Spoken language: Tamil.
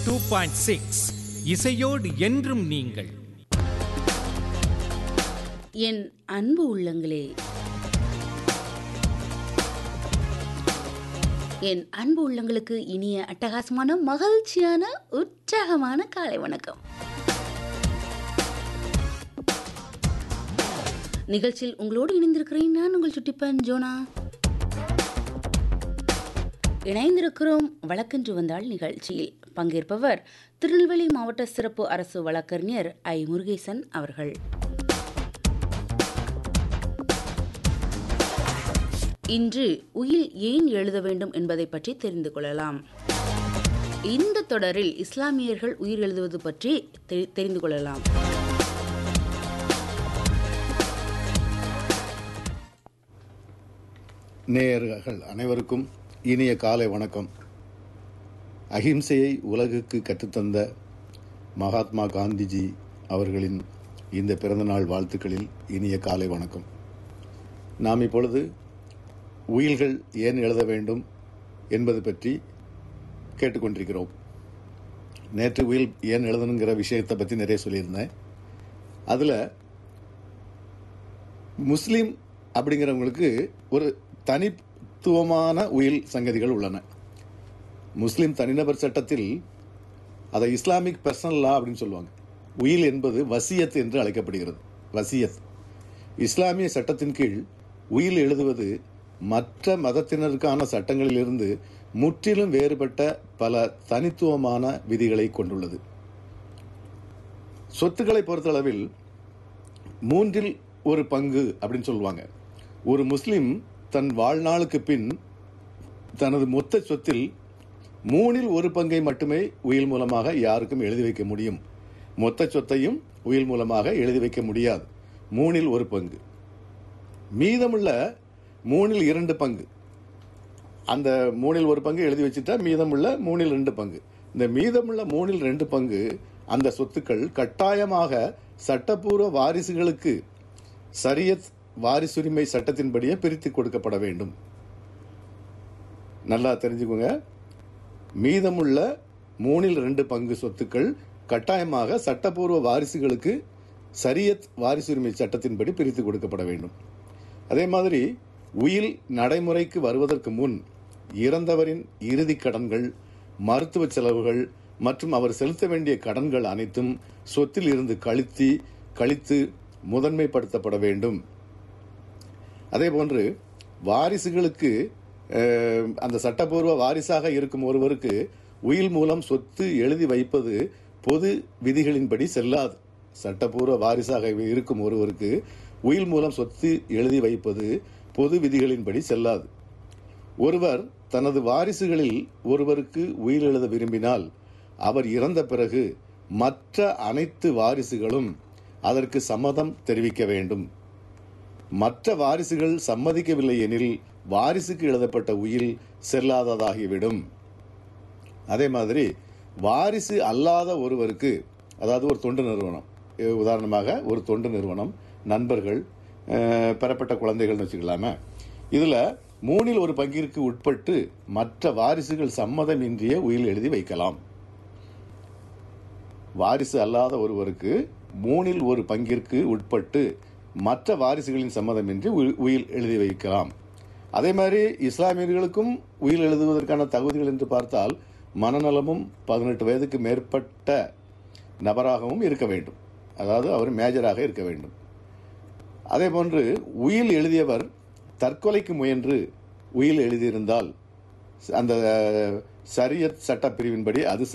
டூ பாயிண்ட் சிக்ஸ் இசையோடு என்றும் நீங்கள் என் அன்பு உள்ளங்களே என் அன்பு உள்ளங்களுக்கு இனிய அட்டகாசமான மகிழ்ச்சியான உற்சாகமான காலை வணக்கம் நிகழ்ச்சியில் உங்களோடு இணைந்திருக்கிறேன் நான் உங்கள் சுட்டிப்பன் ஜோனா இணைந்திருக்கிறோம் வழக்கென்று வந்தால் நிகழ்ச்சியில் பங்கேற்பவர் திருநெல்வேலி மாவட்ட சிறப்பு அரசு வழக்கறிஞர் ஐ முருகேசன் அவர்கள் இன்று உயில் ஏன் எழுத வேண்டும் என்பதை பற்றி தெரிந்து கொள்ளலாம் இந்த தொடரில் இஸ்லாமியர்கள் உயிர் எழுதுவது பற்றி தெரி- தெரிந்து கொள்ளலாம் நேயர்கள் அனைவருக்கும் இனிய காலை வணக்கம் அகிம்சையை உலகுக்கு கற்றுத்தந்த மகாத்மா காந்திஜி அவர்களின் இந்த பிறந்தநாள் வாழ்த்துக்களில் இனிய காலை வணக்கம் நாம் இப்பொழுது உயில்கள் ஏன் எழுத வேண்டும் என்பது பற்றி கேட்டுக்கொண்டிருக்கிறோம் நேற்று உயில் ஏன் எழுதணுங்கிற விஷயத்தை பற்றி நிறைய சொல்லியிருந்தேன் அதில் முஸ்லீம் அப்படிங்கிறவங்களுக்கு ஒரு தனித்துவமான உயில் சங்கதிகள் உள்ளன முஸ்லீம் தனிநபர் சட்டத்தில் அதை இஸ்லாமிக் பர்சனல் லா அப்படின்னு சொல்லுவாங்க உயில் என்பது வசியத் என்று அழைக்கப்படுகிறது வசியத் இஸ்லாமிய சட்டத்தின் கீழ் உயில் எழுதுவது மற்ற மதத்தினருக்கான சட்டங்களிலிருந்து முற்றிலும் வேறுபட்ட பல தனித்துவமான விதிகளை கொண்டுள்ளது சொத்துக்களை பொறுத்தளவில் மூன்றில் ஒரு பங்கு அப்படின்னு சொல்லுவாங்க ஒரு முஸ்லிம் தன் வாழ்நாளுக்கு பின் தனது மொத்த சொத்தில் மூணில் ஒரு பங்கை மட்டுமே உயில் மூலமாக யாருக்கும் எழுதி வைக்க முடியும் மொத்த சொத்தையும் உயில் மூலமாக எழுதி வைக்க முடியாது மூணில் ஒரு பங்கு மீதமுள்ள மூணில் இரண்டு பங்கு அந்த மூணில் ஒரு பங்கு எழுதி வச்சுட்டா மீதமுள்ள மூணில் ரெண்டு பங்கு இந்த மீதமுள்ள மூணில் ரெண்டு பங்கு அந்த சொத்துக்கள் கட்டாயமாக சட்டப்பூர்வ வாரிசுகளுக்கு சரியத் வாரிசுரிமை சட்டத்தின்படியே பிரித்து கொடுக்கப்பட வேண்டும் நல்லா தெரிஞ்சுக்கோங்க மீதமுள்ள மூணில் ரெண்டு பங்கு சொத்துக்கள் கட்டாயமாக சட்டப்பூர்வ வாரிசுகளுக்கு சரியத் வாரிசுரிமை சட்டத்தின்படி பிரித்து கொடுக்கப்பட வேண்டும் அதே மாதிரி உயில் நடைமுறைக்கு வருவதற்கு முன் இறந்தவரின் இறுதி கடன்கள் மருத்துவ செலவுகள் மற்றும் அவர் செலுத்த வேண்டிய கடன்கள் அனைத்தும் சொத்தில் இருந்து கழித்து கழித்து முதன்மைப்படுத்தப்பட வேண்டும் அதே போன்று வாரிசுகளுக்கு அஹ், அந்த சட்டப்பூர்வ வாரிசாக இருக்கும் ஒருவருக்கு உயில் மூலம் சொத்து எழுதி வைப்பது பொது விதிகளின்படி செல்லாது சட்டப்பூர்வ வாரிசாக இருக்கும் ஒருவருக்கு உயில் மூலம் சொத்து எழுதி வைப்பது பொது விதிகளின்படி செல்லாது ஒருவர் தனது வாரிசுகளில் ஒருவருக்கு உயிர் எழுத விரும்பினால் அவர் இறந்த பிறகு மற்ற அனைத்து வாரிசுகளும் அதற்கு சம்மதம் தெரிவிக்க வேண்டும் மற்ற வாரிசுகள் சம்மதிக்கவில்லை எனில் வாரிசுக்கு எழுதப்பட்ட உயில் செல்லாததாகிவிடும் அதே மாதிரி வாரிசு அல்லாத ஒருவருக்கு அதாவது ஒரு தொண்டு நிறுவனம் அஹ் உதாரணமாக ஒரு தொண்டு நிறுவனம் நண்பர்கள் அஹ் பெறப்பட்ட குழந்தைகள்னு வச்சுக்கலாமே இதில் மூணில் ஒரு பங்கிற்கு உட்பட்டு மற்ற வாரிசுகள் சம்மதமின்றிய உயில் எழுதி வைக்கலாம் வாரிசு அல்லாத ஒருவருக்கு மூணில் ஒரு பங்கிற்கு உட்பட்டு மற்ற வாரிசுகளின் சம்மதமின்றி உயில் உயில் எழுதி வைக்கலாம் அதே மாதிரி இஸ்லாமியர்களுக்கும் உயில் எழுதுவதற்கான தகுதிகள் என்று பார்த்தால் மனநலமும் பதினெட்டு வயதுக்கு மேற்பட்ட நபராகவும் இருக்க வேண்டும் அதாவது அவர் மேஜராக இருக்க வேண்டும் அதே போன்று உயில் எழுதியவர் தற்கொலைக்கு முயன்று உயில் எழுதியிருந்தால் அந்த சரியத் சட்டப்பிரிவின்படி அது